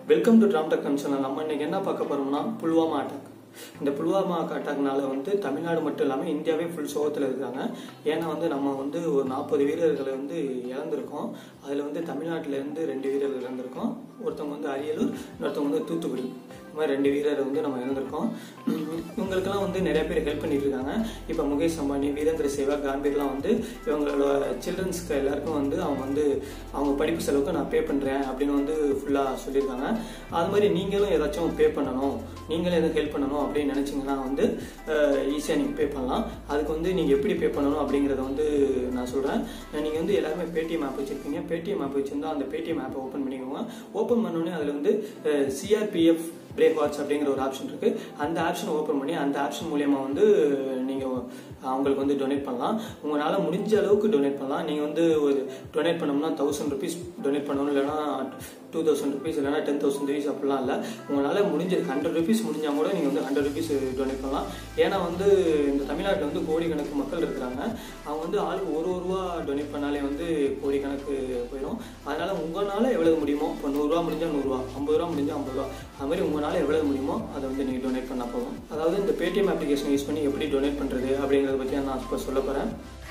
welcome to Tram Tech channel நம்ம இன்னைக்கு என்ன பார்க்க போறோம்னா புல்வாமா அட்டாக் இந்த புல்வாமா அட்டாக்னால வந்து தமிழ்நாடு மட்டும் இல்லாமல் இந்தியாவே ஃபுல் சோகத்தில் இருக்காங்க ஏன்னா வந்து நம்ம வந்து ஒரு நாற்பது வீரர்களை வந்து இழந்திருக்கோம் அதில் வந்து தமிழ்நாட்டில இருந்து ரெண்டு வீரர்கள் இழந்திருக்கோம் ஒருத்தவங்க வந்து அரியலூர் இன்னொருத்தவங்க வந்து தூத்துக்குடி இந்த மாதிரி ரெண்டு வீரரை வந்து நம்ம இழந்திருக்கோம் உம் இவங்களுக்கெல்லாம் வந்து நிறைய பேர் ஹெல்ப் பண்ணிட்டு இருக்காங்க இப்போ முகேஷ் அம்பானி வீரேந்திர சேவாக் காம்பீர்லாம் வந்து இவங்களோட சில்ட்ரன்ஸ்க்கு எல்லாருக்கும் வந்து அவங்க வந்து அவங்க படிப்பு செலவுக்கு நான் பே பண்ணுறேன் அப்படின்னு வந்து ஃபுல்லாக சொல்லியிருக்காங்க அது மாதிரி நீங்களும் ஏதாச்சும் பே பண்ணணும் நீங்களும் எதுவும் ஹெல்ப் பண்ணணும் அப்படின்னு நினச்சிங்கன்னா வந்து ஈஸியாக நீங்கள் பே பண்ணலாம் அதுக்கு வந்து நீங்கள் எப்படி பே பண்ணணும் அப்படிங்கிறத வந்து நான் சொல்கிறேன் நீங்கள் வந்து எல்லாருமே பேடிஎம் ஆப் வச்சுருப்பீங்க பேடிஎம் ஆப் வச்சுருந்தா அந்த பேடிஎம் ஆப்பை ஓப்பன் பண்ணிக்கோங்க ஓப்பன் பண்ணோடனே அதில் வந்து சிஆர்பிஎஃப் பிரேக் வாட்ச் அப்படிங்கிற ஒரு ஆப்ஷன் இருக்கு அந்த ஆப்ஷன் ஓப்பன் பண்ணி அந்த ஆப்ஷன் மூலியமா வந்து நீங்க அவங்களுக்கு வந்து டொனேட் பண்ணலாம் உங்களால முடிஞ்ச அளவுக்கு டொனேட் பண்ணலாம் நீங்க வந்து ஒரு டொனேட் பண்ணோம்னா தௌசண்ட் ருபீஸ் டொனேட் பண்ணணும் இல்லைன்னா டூ தௌசண்ட் ருபீஸ் இல்லைனா டென் தௌசண்ட் ருபீஸ் அப்படிலாம் இல்லை உங்களால முடிஞ்ச ஹண்ட்ரட் ருபீஸ் முடிஞ்சா கூட நீங்க வந்து ஹண்ட்ரட் ருபீஸ் டொனேட் பண்ணலாம் ஏன்னா வந்து இந்த தமிழ்நாட்டில் வந்து கோடிக்கணக்கு மக்கள் இருக்கிறாங்க அவங்க வந்து ஆளுக்கு ஒரு ஒரு ரூபா டொனேட் பண்ணாலே வந்து கோடிக்கணக்கு போயிடும் அதனால உங்களால எவ்வளவு முடியுமோ இப்போ நூறுரூவா முடிஞ்சா நூறுரூவா ஐம்பது ரூபா முடிஞ்சா ஐம்பது ரூபா அது மாதிரி உங்களால எவ்வளவு முடியுமோ அதை வந்து நீங்கள் டொனேட் பண்ணால் போதும் அதாவது இந்த பேடிஎம் அப்ளிகேஷன் யூஸ் பண்ணி எப்படி டொனேட் பண்ணுறது அப்படிங்கிறத பற்றி நான் இப்போ சொல்ல போகிறேன்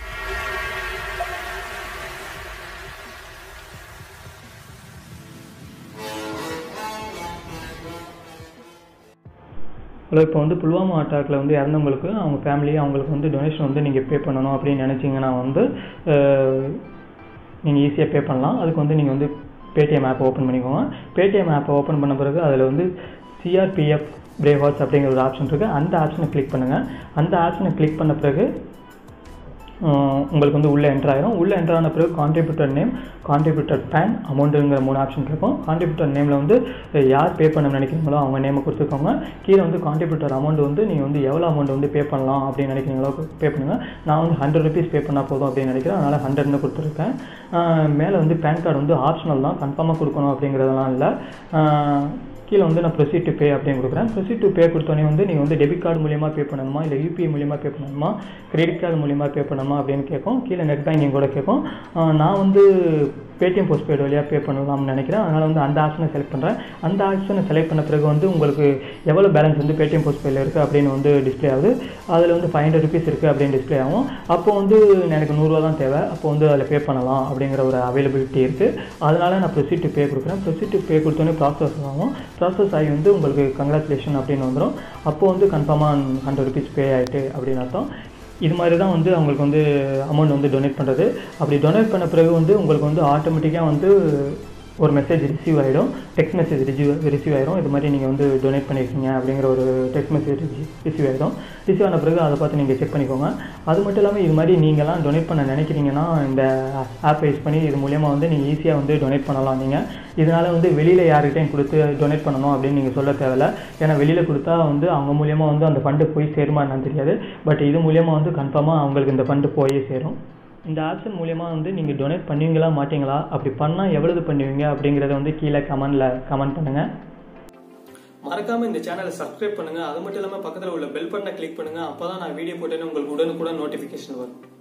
ஹலோ இப்போ வந்து புல்வாமா அட்டாக்ல வந்து இறந்தவங்களுக்கு அவங்க ஃபேமிலி அவங்களுக்கு வந்து டொனேஷன் வந்து நீங்கள் பே பண்ணணும் அப்படின்னு நினச்சிங்கன்னா வந்து நீங்கள் ஈஸியாக பே பண்ணலாம் அதுக்கு வந்து நீங்கள் வந்து பேடிஎம் ஆப்பை ஓப்பன் பண்ணிக்கோங்க பேடிஎம் ஆப்பை ஓப்பன் பண்ண பிறகு அதில் வந்து சிஆர்பிஎஃப் பிரேவாட்ஸ் அப்படிங்கிற ஒரு ஆப்ஷன் இருக்குது அந்த ஆப்ஷனை கிளிக் பண்ணுங்கள் அந்த ஆப்ஷனை கிளிக் பண்ண பிறகு உங்களுக்கு வந்து உள்ளே என்டர் ஆயிரும் உள்ளே என்டர் ஆன பிறகு கான்ட்ரிபியூட்டர் நேம் கான்ட்ரிபியூட்டர் பேன் அமௌண்ட்டுங்கிற மூணு ஆப்ஷன் கேட்கும் கான்ட்ரிபியூட்டர் நேமில் வந்து யார் பே பண்ண நினைக்கிறீங்களோ அவங்க நேமை கொடுத்துக்கோங்க கீழே வந்து கான்ட்ரிபியூட்டர் அமௌண்ட் வந்து நீங்கள் வந்து எவ்வளோ அமௌண்ட் வந்து பே பண்ணலாம் அப்படின்னு நினைக்கிறீங்களோ பே பண்ணுங்கள் நான் வந்து ஹண்ட்ரட் ருபீஸ் பே பண்ணால் போதும் அப்படின்னு நினைக்கிறேன் அதனால் ஹண்ட்ரட்னு கொடுத்துருக்கேன் மேலே வந்து பேன் கார்டு வந்து ஆப்ஷனல் தான் கன்ஃபார்மாக கொடுக்கணும் அப்படிங்கிறதெல்லாம் இல்லை கீழே வந்து நான் ப்ரொசீட் டு பே அப்படின்னு கொடுக்குறேன் ப்ரொசீட் டு பே கொடுத்தோன்னே வந்து நீங்கள் வந்து டெபிட் கார்டு மூலியமாக பே பண்ணணுமா இல்லை யூபிஐ மூலியமாக பே பண்ணணுமா கிரெடிட் கார்டு மூலியமாக பே பண்ணணுமா அப்படின்னு கேட்கும் கீழே நெட் பேங்கிங் கூட கேட்கும் நான் வந்து பேடிஎம் போஸ்ட் பெய்டு வழியாக பே பண்ணலாம்னு நினைக்கிறேன் அதனால் வந்து அந்த ஆப்ஷனை செலக்ட் பண்ணுறேன் அந்த ஆப்ஷனை செலக்ட் பண்ண பிறகு வந்து உங்களுக்கு எவ்வளோ பேலன்ஸ் வந்து பேடிஎம் போஸ்ட் பெய்டில் இருக்குது அப்படின்னு வந்து டிஸ்பிளே ஆகுது அதில் வந்து ஃபைவ் ஹண்ட்ரட் ருபீஸ் இருக்குது அப்படின்னு டிஸ்பிளே ஆகும் அப்போ வந்து எனக்கு நூறுரூவா தான் தேவை அப்போ வந்து அதில் பே பண்ணலாம் அப்படிங்கிற ஒரு அவைலபிலிட்டி இருக்குது அதனால் நான் ப்ரொசீட் டு பே கொடுக்குறேன் ப்ரொசீட் டு பே கொடுத்தோன்னே ப்ராசஸ் ஆகும் ப்ராசஸ் ஆகி வந்து உங்களுக்கு கங்க்ராச்சுலேஷன் அப்படின்னு வந்துடும் அப்போ வந்து கன்ஃபார்மாக ஹண்ட்ரட் ருபீஸ் பே ஆகிட்டு அப்படின்னு அர்த்தம் இது மாதிரி தான் வந்து அவங்களுக்கு வந்து அமௌண்ட் வந்து டொனேட் பண்ணுறது அப்படி டொனேட் பண்ண பிறகு வந்து உங்களுக்கு வந்து ஆட்டோமேட்டிக்காக வந்து ஒரு மெசேஜ் ரிசீவ் ஆகிடும் டெக்ஸ்ட் மெசேஜ் ரிசீவ் ரிசீவ் ஆகிடும் இது மாதிரி நீங்கள் வந்து டொனேட் பண்ணியிருக்கீங்க அப்படிங்கிற ஒரு டெக்ஸ்ட் மெசேஜ் ரிசீவ் ஆகிடும் ரிசீவ் ஆன பிறகு அதை பார்த்து நீங்கள் செக் பண்ணிக்கோங்க அது மட்டும் இல்லாமல் இது மாதிரி நீங்கள்லாம் டொனேட் பண்ண நினைக்கிறீங்கன்னா இந்த ஆப்பை யூஸ் பண்ணி இது மூலியமாக வந்து நீங்கள் ஈஸியாக வந்து டொனேட் பண்ணலாம் நீங்கள் இதனால் வந்து வெளியில் யார்கிட்டையும் கொடுத்து டொனேட் பண்ணணும் அப்படின்னு நீங்கள் சொல்ல தேவையில்ல ஏன்னா வெளியில் கொடுத்தா வந்து அவங்க மூலியமாக வந்து அந்த ஃபண்டு போய் சேருமா என்னன்னு தெரியாது பட் இது மூலியமாக வந்து கன்ஃபார்மாக அவங்களுக்கு இந்த ஃபண்டு போய் சேரும் இந்த ஆப்ஷன் மூலயமா வந்து நீங்கள் டொனேட் பண்ணுவீங்களா மாட்டீங்களா அப்படி பண்ணால் எவ்வளவு பண்ணுவீங்க அப்படிங்கிறத வந்து கீழே கமெண்ட்ல கமெண்ட் பண்ணுங்க மறக்காம இந்த சேனலை சப்ஸ்கிரைப் பண்ணுங்க அது மட்டும் இல்லாமல் பக்கத்தில் உள்ள பெல் பட்டனை கிளிக் பண்ணுங்க அப்பதான் நான் வீடியோ போட்டேன்னு உங்களுக்கு உடனுக்குடன் நோட்டிஃபிகேஷன் வரும்